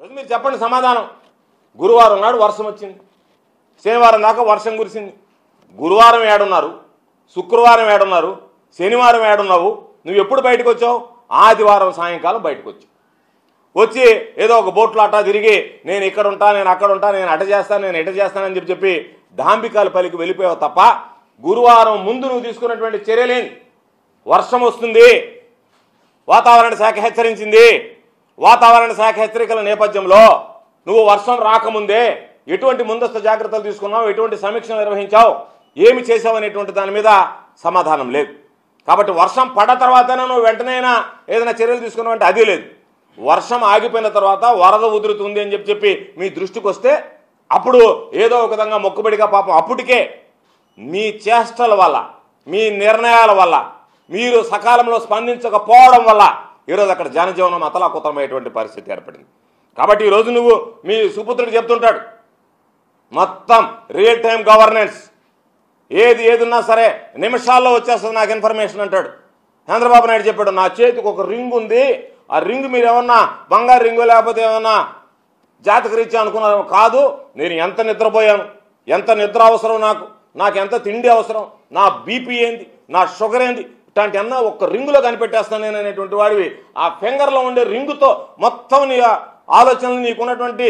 రోజు మీరు చెప్పండి సమాధానం గురువారం నాడు వర్షం వచ్చింది శనివారం దాకా వర్షం కురిసింది గురువారం ఏడున్నారు శుక్రవారం ఏడున్నారు శనివారం ఏడున్నావు నువ్వు ఎప్పుడు బయటకు వచ్చావు ఆదివారం సాయంకాలం బయటకు వచ్చావు వచ్చి ఏదో ఒక బోట్లో అట్టా తిరిగి నేను ఇక్కడ ఉంటా నేను అక్కడ ఉంటా నేను అట చేస్తాను నేను ఇట చేస్తానని చెప్పి చెప్పి డాంబికాల పలికి వెళ్ళిపోయావు తప్ప గురువారం ముందు నువ్వు తీసుకున్నటువంటి చర్యలేంది వర్షం వస్తుంది వాతావరణ శాఖ హెచ్చరించింది వాతావరణ శాఖ హెచ్చరికల నేపథ్యంలో నువ్వు వర్షం రాకముందే ఎటువంటి ముందస్తు జాగ్రత్తలు తీసుకున్నావు ఎటువంటి సమీక్ష నిర్వహించావు ఏమి చేసావు అనేటువంటి దాని మీద సమాధానం లేదు కాబట్టి వర్షం పడ్డ తర్వాతనే నువ్వు వెంటనైనా ఏదైనా చర్యలు తీసుకున్నావు అంటే అది లేదు వర్షం ఆగిపోయిన తర్వాత వరద ఉదురుతుంది అని చెప్పి చెప్పి మీ దృష్టికి వస్తే అప్పుడు ఏదో ఒక విధంగా మొక్కుబడిగా పాపం అప్పటికే మీ చేష్టల వల్ల మీ నిర్ణయాల వల్ల మీరు సకాలంలో స్పందించకపోవడం వల్ల ఈరోజు అక్కడ జనజీవనం అతలాకుతలమైనటువంటి పరిస్థితి ఏర్పడింది కాబట్టి ఈరోజు నువ్వు మీ సుపుత్రుడు చెప్తుంటాడు మొత్తం రియల్ టైం గవర్నెన్స్ ఏది ఏదున్నా సరే నిమిషాల్లో వచ్చేస్తుంది నాకు ఇన్ఫర్మేషన్ అంటాడు చంద్రబాబు నాయుడు చెప్పాడు నా చేతికి ఒక రింగ్ ఉంది ఆ రింగ్ మీరు ఏమన్నా బంగారు రింగు లేకపోతే ఏమన్నా జాతక రీత్యా అనుకున్నారు కాదు నేను ఎంత నిద్రపోయాను ఎంత నిద్ర అవసరం నాకు నాకు ఎంత తిండి అవసరం నా బీపీ ఏంది నా షుగర్ ఏంది ఇట్లాంటి అన్న ఒక్క రింగులో కనిపెట్టేస్తాను నేను అనేటువంటి వాడివి ఆ ఫింగర్లో ఉండే రింగుతో మొత్తం నీ ఆలోచనలు నీకున్నటువంటి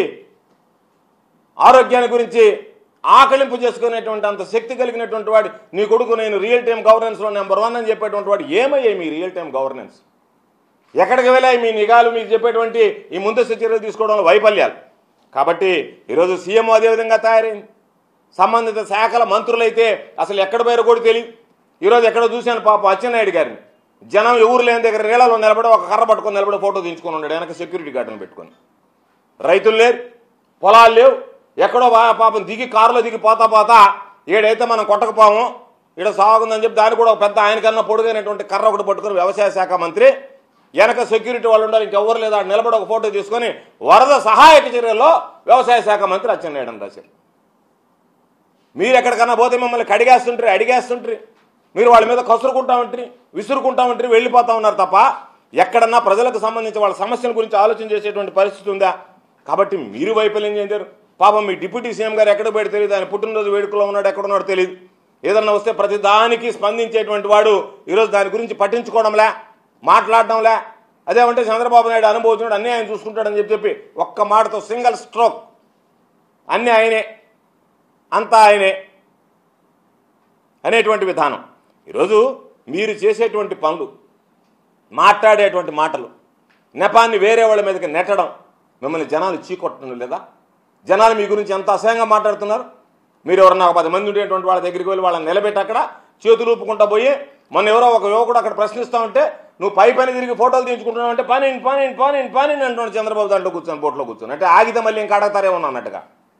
ఆరోగ్యాన్ని గురించి ఆకలింపు చేసుకునేటువంటి అంత శక్తి కలిగినటువంటి వాడు నీ కొడుకు నేను రియల్ టైం గవర్నెన్స్లో నెంబర్ వన్ అని చెప్పేటువంటి వాడు ఏమయ్యాయి మీ రియల్ టైం గవర్నెన్స్ ఎక్కడికి వెళ్ళాయి మీ నిఘాలు మీకు చెప్పేటువంటి ఈ ముందస్తు చర్యలు తీసుకోవడంలో వైఫల్యాలు కాబట్టి ఈరోజు సీఎం అదేవిధంగా తయారైంది సంబంధిత శాఖల మంత్రులైతే అసలు ఎక్కడ పోయారో కూడా తెలియదు ఈరోజు ఎక్కడో చూశాను పాప అచ్చెన్నాయుడు గారిని జనం ఎవరు లేని దగ్గర నీళ్ళలో నిలబడి ఒక కర్ర పట్టుకొని నిలబడి ఫోటో దించుకొని ఉన్నాడు వెనక సెక్యూరిటీ గార్డును పెట్టుకొని రైతులు లేరు పొలాలు లేవు ఎక్కడో బా- పాపం దిగి కారులో దిగి పోతా పోతా ఏడైతే మనం కొట్టకపోము ఈడ సాగుందని చెప్పి దాన్ని కూడా ఒక పెద్ద ఆయనకన్నా పొడుగైనటువంటి కర్ర ఒకటి పట్టుకొని వ్యవసాయ శాఖ మంత్రి వెనక సెక్యూరిటీ వాళ్ళు ఉండాలి ఇంకెవ్వరు లేదా ఆడ నిలబడి ఒక ఫోటో తీసుకొని వరద సహాయక చర్యల్లో వ్యవసాయ శాఖ మంత్రి అచ్చెన్నాయుడు రాశారు మీరు ఎక్కడికన్నా పోతే మిమ్మల్ని కడిగేస్తుంటారు అడిగేస్తుంటారు మీరు వాళ్ళ మీద కసురుకుంటా ఉంటారు విసురుకుంటా ఉంటారు వెళ్ళిపోతా ఉన్నారు తప్ప ఎక్కడన్నా ప్రజలకు సంబంధించి వాళ్ళ సమస్యల గురించి ఆలోచన చేసేటువంటి పరిస్థితి ఉందా కాబట్టి మీరు వైఫల్యం చెందారు పాపం మీ డిప్యూటీ సీఎం గారు ఎక్కడ పోయాడు తెలియదు ఆయన పుట్టినరోజు వేడుకలో ఉన్నాడు ఎక్కడ ఉన్నాడో తెలియదు ఏదన్నా వస్తే ప్రతి దానికి స్పందించేటువంటి వాడు ఈరోజు దాని గురించి పట్టించుకోవడంలే మాట్లాడడంలే అదేమంటే చంద్రబాబు నాయుడు అనుభవించినాడు అన్నీ ఆయన చూసుకుంటాడని చెప్పి చెప్పి ఒక్క మాటతో సింగిల్ స్ట్రోక్ అన్నీ ఆయనే అంతా ఆయనే అనేటువంటి విధానం ఈరోజు మీరు చేసేటువంటి పనులు మాట్లాడేటువంటి మాటలు నెపాన్ని వేరే వాళ్ళ మీదకి నెట్టడం మిమ్మల్ని జనాలు చీకొట్టడం లేదా జనాలు మీ గురించి ఎంత అసహ్యంగా మాట్లాడుతున్నారు మీరు ఎవరన్నా ఒక పది మంది ఉండేటువంటి వాళ్ళ దగ్గరికి వెళ్ళి వాళ్ళని నిలబెట్టి అక్కడ చేతులు ఊపుకుంటా పోయి మొన్న ఎవరో ఒక యువకుడు అక్కడ ప్రశ్నిస్తా ఉంటే నువ్వు పై పని తిరిగి ఫోటోలు తీయించుకుంటున్నావు అంటే పని పని పని పని అంటున్నాడు చంద్రబాబు దాంట్లో కూర్చొని బోట్లో కూర్చొని అంటే ఆగితే మళ్ళీ ఇంకా అడగతారేమో అన్నట్టుగా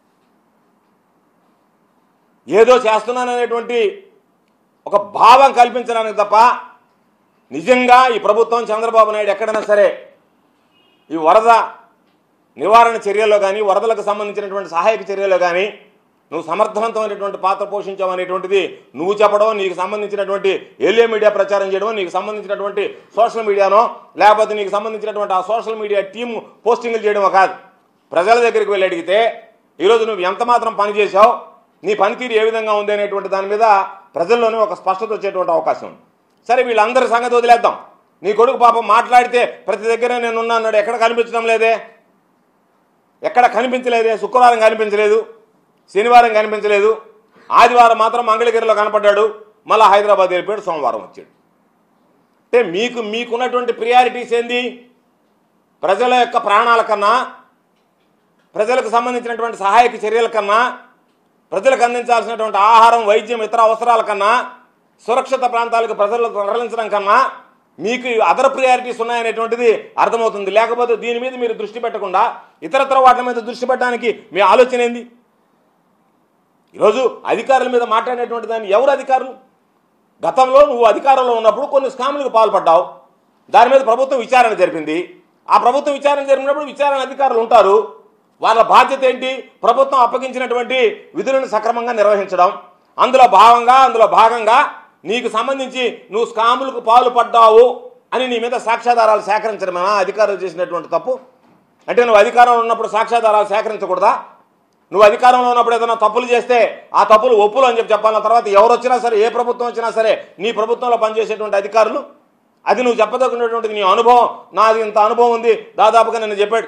ఏదో చేస్తున్నాననేటువంటి ఒక భావం కల్పించడానికి తప్ప నిజంగా ఈ ప్రభుత్వం చంద్రబాబు నాయుడు ఎక్కడైనా సరే ఈ వరద నివారణ చర్యల్లో కానీ వరదలకు సంబంధించినటువంటి సహాయక చర్యల్లో కానీ నువ్వు సమర్థవంతమైనటువంటి పాత్ర పోషించావు అనేటువంటిది నువ్వు చెప్పడం నీకు సంబంధించినటువంటి ఏలియా మీడియా ప్రచారం చేయడం నీకు సంబంధించినటువంటి సోషల్ మీడియానో లేకపోతే నీకు సంబంధించినటువంటి ఆ సోషల్ మీడియా టీం పోస్టింగ్లు చేయడమో కాదు ప్రజల దగ్గరికి వెళ్ళి అడిగితే ఈరోజు నువ్వు ఎంత మాత్రం పని చేశావు నీ పనితీరు ఏ విధంగా ఉంది అనేటువంటి దాని మీద ప్రజల్లోనే ఒక స్పష్టత వచ్చేటువంటి అవకాశం ఉంది సరే వీళ్ళందరి సంగతి వదిలేద్దాం నీ కొడుకు పాపం మాట్లాడితే ప్రతి దగ్గర నేను ఉన్నా అన్నాడు ఎక్కడ కనిపించడం లేదే ఎక్కడ కనిపించలేదే శుక్రవారం కనిపించలేదు శనివారం కనిపించలేదు ఆదివారం మాత్రం మంగళగిరిలో కనపడ్డాడు మళ్ళీ హైదరాబాద్ వెళ్ళిపోయాడు సోమవారం వచ్చాడు అంటే మీకు మీకున్నటువంటి ప్రియారిటీస్ ఏంది ప్రజల యొక్క ప్రాణాల కన్నా ప్రజలకు సంబంధించినటువంటి సహాయక చర్యల కన్నా ప్రజలకు అందించాల్సినటువంటి ఆహారం వైద్యం ఇతర అవసరాల కన్నా సురక్షిత ప్రాంతాలకు ప్రజలకు తరలించడం కన్నా మీకు అదర్ ప్రియారిటీస్ ఉన్నాయనేటువంటిది అర్థమవుతుంది లేకపోతే దీని మీద మీరు దృష్టి పెట్టకుండా ఇతరత్ర వాటి మీద దృష్టి పెట్టడానికి మీ ఆలోచన ఏంది ఈరోజు అధికారుల మీద మాట్లాడినటువంటి దాన్ని ఎవరు అధికారులు గతంలో నువ్వు అధికారంలో ఉన్నప్పుడు కొన్ని స్కాములకు పాల్పడ్డావు దాని మీద ప్రభుత్వం విచారణ జరిపింది ఆ ప్రభుత్వం విచారణ జరిపినప్పుడు విచారణ అధికారులు ఉంటారు వాళ్ళ బాధ్యత ఏంటి ప్రభుత్వం అప్పగించినటువంటి విధులను సక్రమంగా నిర్వహించడం అందులో భాగంగా అందులో భాగంగా నీకు సంబంధించి నువ్వు స్కాములకు పాల్పడ్డావు అని నీ మీద సాక్ష్యాధారాలు సేకరించడమేనా అధికారులు చేసినటువంటి తప్పు అంటే నువ్వు అధికారంలో ఉన్నప్పుడు సాక్ష్యాధారాలు సేకరించకూడదా నువ్వు అధికారంలో ఉన్నప్పుడు ఏదైనా తప్పులు చేస్తే ఆ తప్పులు ఒప్పులు అని చెప్పి చెప్పాలన్న తర్వాత ఎవరు వచ్చినా సరే ఏ ప్రభుత్వం వచ్చినా సరే నీ ప్రభుత్వంలో పనిచేసేటువంటి అధికారులు అది నువ్వు చెప్పదగినటువంటిది నీ అనుభవం నాది ఇంత అనుభవం ఉంది దాదాపుగా నిన్ను చెప్పాడు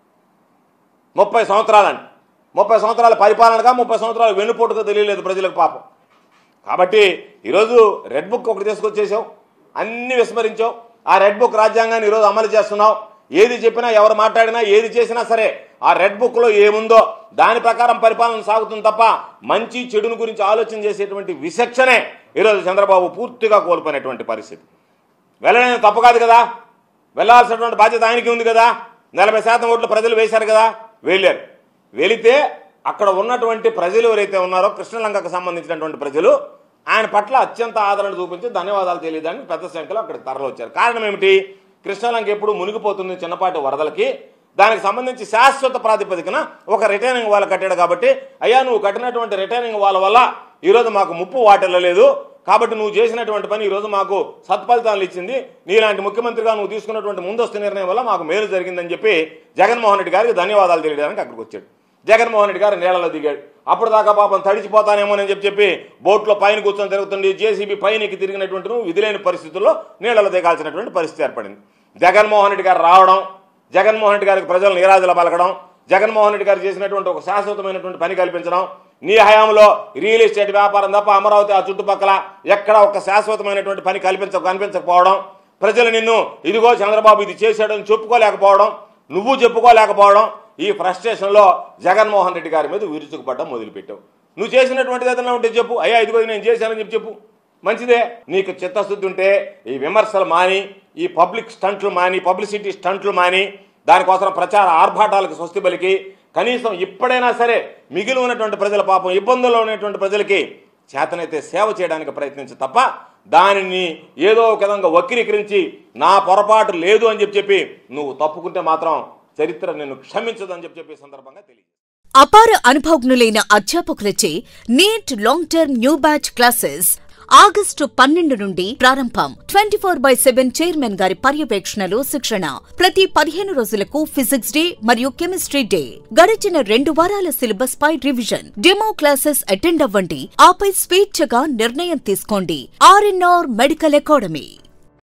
ముప్పై సంవత్సరాలని ముప్పై సంవత్సరాల పరిపాలనగా ముప్పై సంవత్సరాలు వెన్నుపోటుగా తెలియలేదు ప్రజలకు పాపం కాబట్టి ఈరోజు రెడ్ బుక్ ఒకటి తీసుకొచ్చేసావు అన్ని విస్మరించావు ఆ రెడ్ బుక్ రాజ్యాంగాన్ని ఈరోజు అమలు చేస్తున్నావు ఏది చెప్పినా ఎవరు మాట్లాడినా ఏది చేసినా సరే ఆ రెడ్ బుక్లో ఏముందో దాని ప్రకారం పరిపాలన సాగుతుంది తప్ప మంచి చెడుని గురించి ఆలోచన చేసేటువంటి విచక్షణే ఈరోజు చంద్రబాబు పూర్తిగా కోల్పోయినటువంటి పరిస్థితి వెళ్ళడం తప్పు కాదు కదా వెళ్ళాల్సినటువంటి బాధ్యత ఆయనకి ఉంది కదా నలభై శాతం ఓట్లు ప్రజలు వేశారు కదా వెళ్ళారు వెళితే అక్కడ ఉన్నటువంటి ప్రజలు ఎవరైతే ఉన్నారో కృష్ణలంకకు సంబంధించినటువంటి ప్రజలు ఆయన పట్ల అత్యంత ఆదరణ చూపించి ధన్యవాదాలు తెలియడానికి పెద్ద సంఖ్యలో అక్కడికి తరలి వచ్చారు కారణం ఏమిటి కృష్ణలంక ఎప్పుడు మునిగిపోతుంది చిన్నపాటి వరదలకి దానికి సంబంధించి శాశ్వత ప్రాతిపదికన ఒక రిటైనింగ్ వాల్ కట్టాడు కాబట్టి అయ్యా నువ్వు కట్టినటువంటి రిటైనింగ్ వాల్ వల్ల ఈరోజు మాకు ముప్పు వాటిల్లలేదు కాబట్టి నువ్వు చేసినటువంటి పని ఈరోజు మాకు సత్ఫలితాలు ఇచ్చింది నీలాంటి ముఖ్యమంత్రిగా నువ్వు తీసుకున్నటువంటి ముందస్తు నిర్ణయం వల్ల మాకు మేలు జరిగిందని చెప్పి జగన్మోహన్ రెడ్డి గారికి ధన్యవాదాలు తెలియడానికి అక్కడికి వచ్చాడు జగన్మోహన్ రెడ్డి గారు నీళ్ళలో దిగాడు అప్పుడు దాకా పాపం తడిచిపోతానేమోనని చెప్పి చెప్పి బోట్లో పైన కూర్చొని తిరుగుతుంది జేసీబీ పైనకి తిరిగినటువంటి నువ్వు విధిలేని పరిస్థితుల్లో నీళ్ళలో దిగాల్సినటువంటి పరిస్థితి ఏర్పడింది జగన్మోహన్ రెడ్డి గారు రావడం జగన్మోహన్ రెడ్డి గారికి ప్రజలు నీరాజుల పలకడం జగన్మోహన్ రెడ్డి గారు చేసినటువంటి ఒక శాశ్వతమైనటువంటి పని కల్పించడం నీ హయాంలో రియల్ ఎస్టేట్ వ్యాపారం తప్ప అమరావతి ఆ చుట్టుపక్కల ఎక్కడ ఒక శాశ్వతమైనటువంటి పని కల్పించ కనిపించకపోవడం ప్రజలు నిన్ను ఇదిగో చంద్రబాబు ఇది చేశాడని చెప్పుకోలేకపోవడం నువ్వు చెప్పుకోలేకపోవడం ఈ ఫ్రస్ట్రేషన్లో జగన్మోహన్ రెడ్డి గారి మీద విరుచుకుపడడం మొదలుపెట్టావు నువ్వు చేసినటువంటిది ఏదైనా ఉంటే చెప్పు అయ్యా ఇదిగో ఇది నేను చేశానని చెప్పి చెప్పు మంచిదే నీకు చిత్తశుద్ధి ఉంటే ఈ విమర్శలు మాని ఈ పబ్లిక్ స్టంట్లు మాని పబ్లిసిటీ స్టంట్లు మాని దానికోసం ప్రచార ఆర్భాటాలకు స్వస్తి పలికి కనీసం ఇప్పుడైనా సరే మిగిలి ఉన్నటువంటి ప్రజల పాపం ఇబ్బందుల్లో ఉన్నటువంటి ప్రజలకి చేతనైతే సేవ చేయడానికి ప్రయత్నించు తప్ప దానిని ఏదో ఒక విధంగా వక్రీకరించి నా పొరపాటు లేదు అని చెప్పి చెప్పి నువ్వు తప్పుకుంటే మాత్రం చరిత్ర నిన్ను క్షమించదని చెప్పి చెప్పి ఈ సందర్భంగా తెలియదు అపార అనుభవజ్ఞులైన అధ్యాపకులచే NEET long term new batch classes August పన్నెండు నుండి ప్రారంభం twenty four by seven chairman గారి పర్యవేక్షణలో శిక్షణ ప్రతి పదిహేను రోజులకు ఫిజిక్స్ డే మరియు కెమిస్ట్రీ డే గడిచిన రెండు వారాల సిలబస్ పై రివిజన్ డెమో క్లాసెస్ అటెండ్ అవ్వండి ఆపై స్వేచ్ఛగా నిర్ణయం తీసుకోండి ఆర్ఎన్ఆర్ మెడికల్ అకాడమీ